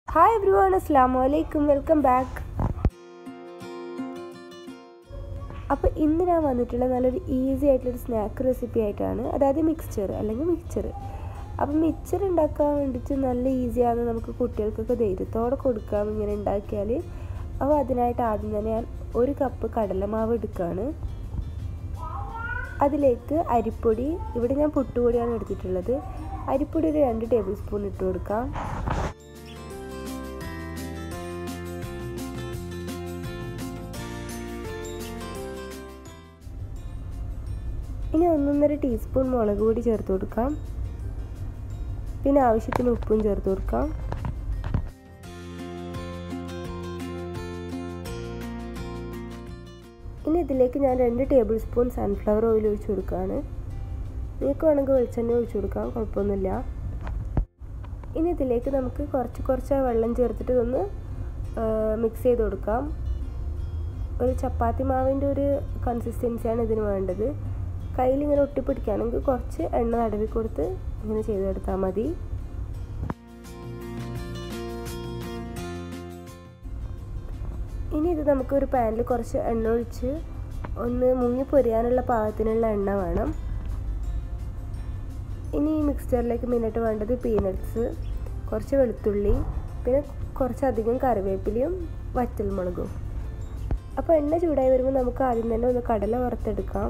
hi every one അസ്ലാം വലൈക്കും welcome back അപ്പോൾ ഇന്ന് ഞാൻ വന്നിട്ടുള്ള നല്ലൊരു ഈസി ആയിട്ടുള്ളൊരു സ്നാക്ക് റെസിപ്പി ആയിട്ടാണ് അതായത് മിക്സ്ചർ അല്ലെങ്കിൽ മിക്സ്ചർ അപ്പം മിക്സ്ചർ ഉണ്ടാക്കാൻ വേണ്ടിയിട്ട് നല്ല ഈസിയാണ് നമുക്ക് കുട്ടികൾക്കൊക്കെ ധൈര്യത്തോടെ കൊടുക്കാം ഇങ്ങനെ ഉണ്ടാക്കിയാൽ അപ്പോൾ അതിനായിട്ട് ആദ്യം തന്നെ ഞാൻ ഒരു കപ്പ് കടലമാവ് എടുക്കുകയാണ് അതിലേക്ക് അരിപ്പൊടി ഇവിടെ ഞാൻ പുട്ടുപൊടിയാണ് എടുത്തിട്ടുള്ളത് അരിപ്പൊടി ഒരു രണ്ട് ടേബിൾ സ്പൂൺ ഇട്ട് കൊടുക്കാം ഇനി ഒന്നൊന്നര ടീസ്പൂൺ മുളക് പൊടി ചേർത്ത് കൊടുക്കാം പിന്നെ ആവശ്യത്തിന് ഉപ്പും ചേർത്ത് കൊടുക്കാം ഇനി ഇതിലേക്ക് ഞാൻ രണ്ട് ടേബിൾ സ്പൂൺ സൺഫ്ലവർ ഓയിൽ ഒഴിച്ചു കൊടുക്കുകയാണ് നിങ്ങൾക്ക് വേണമെങ്കിൽ വെളിച്ചെണ്ണ ഒഴിച്ചു കൊടുക്കാം കുഴപ്പമൊന്നുമില്ല ഇനി ഇതിലേക്ക് നമുക്ക് കുറച്ച് കുറച്ച് വെള്ളം ചേർത്തിട്ട് ഒന്ന് മിക്സ് ചെയ്ത് കൊടുക്കാം ഒരു ചപ്പാത്തി മാവിൻ്റെ ഒരു കൺസിസ്റ്റൻസിയാണ് ഇതിന് വേണ്ടത് കയ്യിൽ ഇങ്ങനെ ഒട്ടിപ്പിടിക്കുകയാണെങ്കിൽ കുറച്ച് എണ്ണ തടവി കൊടുത്ത് ഇങ്ങനെ ചെയ്തെടുത്താൽ മതി ഇനി ഇത് നമുക്ക് ഒരു പാനിൽ കുറച്ച് എണ്ണ ഒഴിച്ച് ഒന്ന് മുങ്ങി പൊരിയാനുള്ള പാകത്തിനുള്ള എണ്ണ വേണം ഇനി ഈ മിക്സ്ചറിലേക്ക് മെയിനായിട്ട് വേണ്ടത് പീനട്ട്സ് കുറച്ച് വെളുത്തുള്ളി പിന്നെ കുറച്ചധികം കറിവേപ്പിലയും വറ്റൽമുളകും അപ്പോൾ എണ്ണ ചൂടായി വരുമ്പോൾ നമുക്ക് ആദ്യം തന്നെ ഒന്ന് കടല വറുത്തെടുക്കാം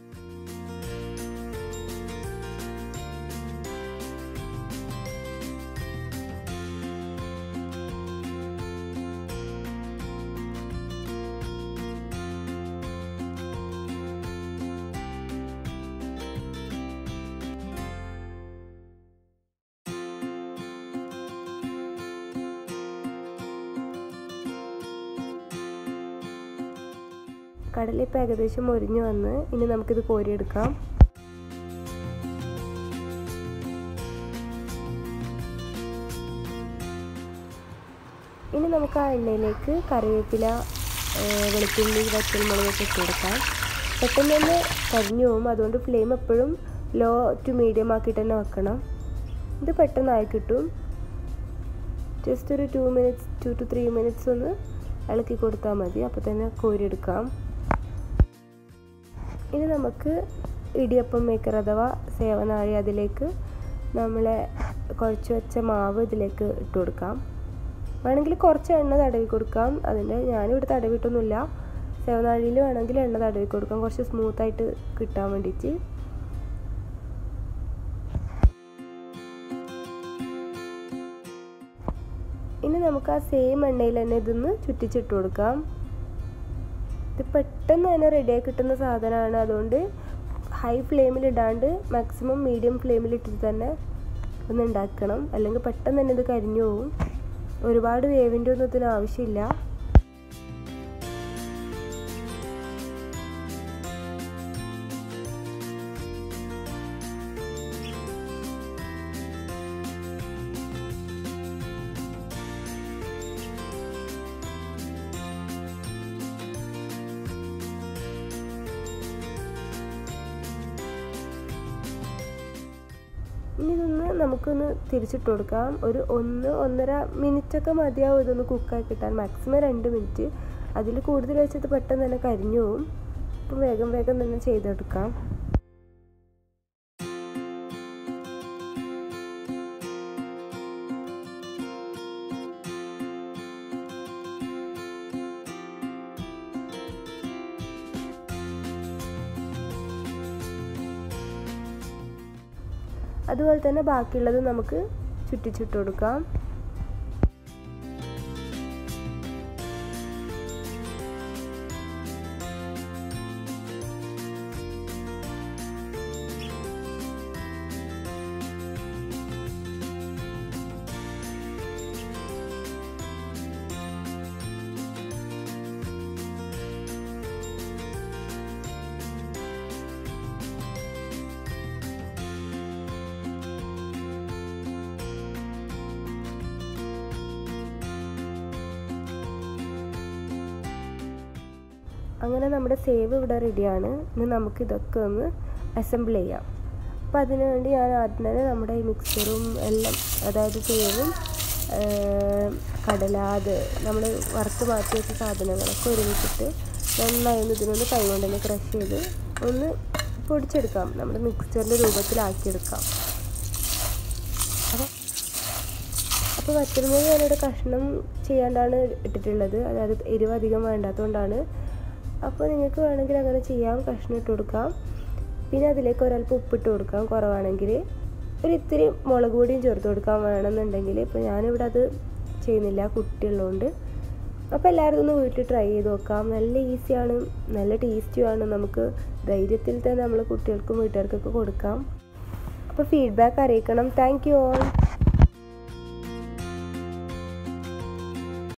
കടല ഇപ്പോൾ ഏകദേശം മൊരിഞ്ഞു വന്ന് ഇനി നമുക്കിത് കോരിയെടുക്കാം ഇനി നമുക്ക് ആ എണ്ണയിലേക്ക് കറിവേപ്പില വെളുത്തുള്ളി വറ്റൽമുളകൊക്കെ ഇട്ട് കൊടുക്കാം പെട്ടെന്ന് തന്നെ കരിഞ്ഞു പോകും അതുകൊണ്ട് ഫ്ലെയിം എപ്പോഴും ലോ ടു മീഡിയം ആക്കിയിട്ട് തന്നെ വെക്കണം ഇത് പെട്ടെന്നായി കിട്ടും ജസ്റ്റ് ഒരു two minutes two two three minutes ഒന്ന് ഇളക്കി കൊടുത്താൽ മതി അപ്പോൾ തന്നെ കോരിയെടുക്കാം ഇനി നമുക്ക് ഇടിയപ്പം മേക്കർ അഥവാ സേവനാഴി അതിലേക്ക് നമ്മളെ കുഴച്ച് വെച്ച മാവ് ഇതിലേക്ക് ഇട്ട് കൊടുക്കാം വേണമെങ്കിൽ കുറച്ച് എണ്ണ തടവി കൊടുക്കാം അതിൻ്റെ ഞാനിവിടെ തടവിട്ടൊന്നുമില്ല സേവനാഴിയിൽ വേണമെങ്കിൽ എണ്ണ തടവി കൊടുക്കാം കുറച്ച് സ്മൂത്തായിട്ട് കിട്ടാൻ വേണ്ടിയിട്ട് ഇനി നമുക്ക് ആ സെയിം എണ്ണയിൽ തന്നെ ഇതൊന്ന് ചുറ്റിച്ചിട്ട് കൊടുക്കാം ഇത് പെട്ടെന്ന് തന്നെ റെഡിയായി കിട്ടുന്ന സാധനമാണ് അതുകൊണ്ട് ഹൈ ഫ്ലെയിമിൽ ഇടാണ്ട് മാക്സിമം മീഡിയം ഫ്ലെയിമിൽ ഇട്ടിട്ട് തന്നെ ഒന്ന് ഉണ്ടാക്കണം അല്ലെങ്കിൽ പെട്ടെന്ന് തന്നെ ഇത് കരിഞ്ഞു പോകും ഒരുപാട് വേവിൻ്റെ ഒന്നും ഇതിന് ആവശ്യമില്ല ഇനി ഇതൊന്ന് നമുക്കൊന്ന് തിരിച്ചിട്ട് കൊടുക്കാം ഒരു ഒന്ന് ഒന്നര മിനിറ്റൊക്കെ മതിയാവും ഇതൊന്ന് കുക്കായി കിട്ടാൻ മാക്സിമം രണ്ട് മിനിറ്റ് അതിൽ കൂടുതൽ വെച്ചത് പെട്ടെന്ന് തന്നെ കരിഞ്ഞു പോവും അപ്പം വേഗം വേഗം തന്നെ ചെയ്തെടുക്കാം അതുപോലെ തന്നെ ബാക്കിയുള്ളത് നമുക്ക് ചുറ്റിച്ചിട്ട് കൊടുക്കാം അങ്ങനെ നമ്മുടെ സേവ് ഇവിടെ റെഡിയാണ് ഇനി നമുക്ക് ഇതൊക്കെ ഒന്ന് അസംബിൾ ചെയ്യാം അപ്പോൾ അതിനു വേണ്ടി ഞാൻ ആദ്യം തന്നെ നമ്മുടെ ഈ മിക്സറും എല്ലാം അതായത് സേവും കടല അത് നമ്മൾ വറുത്ത് മാറ്റി വെച്ച സാധനങ്ങളൊക്കെ ഒരുമിച്ചിട്ട് നന്നായി ഒന്ന് ഇതിനൊന്ന് കൈ കൊണ്ട് തന്നെ ക്രഷ് ചെയ്ത് ഒന്ന് പൊടിച്ചെടുക്കാം നമ്മുടെ മിക്സ്ചറിൻ്റെ രൂപത്തിലാക്കിയെടുക്കാം അപ്പോൾ അപ്പോൾ വറ്റൽമുളക് ഞാനിവിടെ കഷ്ണം ചെയ്യാണ്ടാണ് ഇട്ടിട്ടുള്ളത് അതായത് എരിവ് അധികം വേണ്ടാത്തതുകൊണ്ടാണ് അപ്പോൾ നിങ്ങൾക്ക് വേണമെങ്കിൽ അങ്ങനെ ചെയ്യാം കഷ്ണം ഇട്ട് കൊടുക്കാം പിന്നെ അതിലേക്ക് ഒരല്പം ഉപ്പിട്ട് കൊടുക്കാം കുറവാണെങ്കിൽ ഒരു ഇത്തിരി മുളക് പൊടിയും ചേർത്ത് കൊടുക്കാൻ വേണമെന്നുണ്ടെങ്കിൽ ഇപ്പോൾ ഞാനിവിടെ അത് ചെയ്യുന്നില്ല കുട്ടിയുള്ളതുകൊണ്ട് അപ്പോൾ എല്ലാവരും ഒന്ന് വീട്ടിൽ ട്രൈ ചെയ്ത് നോക്കാം നല്ല ഈസിയാണ് നല്ല ടേസ്റ്റിയാണ് നമുക്ക് ധൈര്യത്തിൽ തന്നെ നമ്മൾ കുട്ടികൾക്കും വീട്ടുകാർക്കൊക്കെ കൊടുക്കാം അപ്പോൾ ഫീഡ്ബാക്ക് അറിയിക്കണം താങ്ക് യു ഓൾ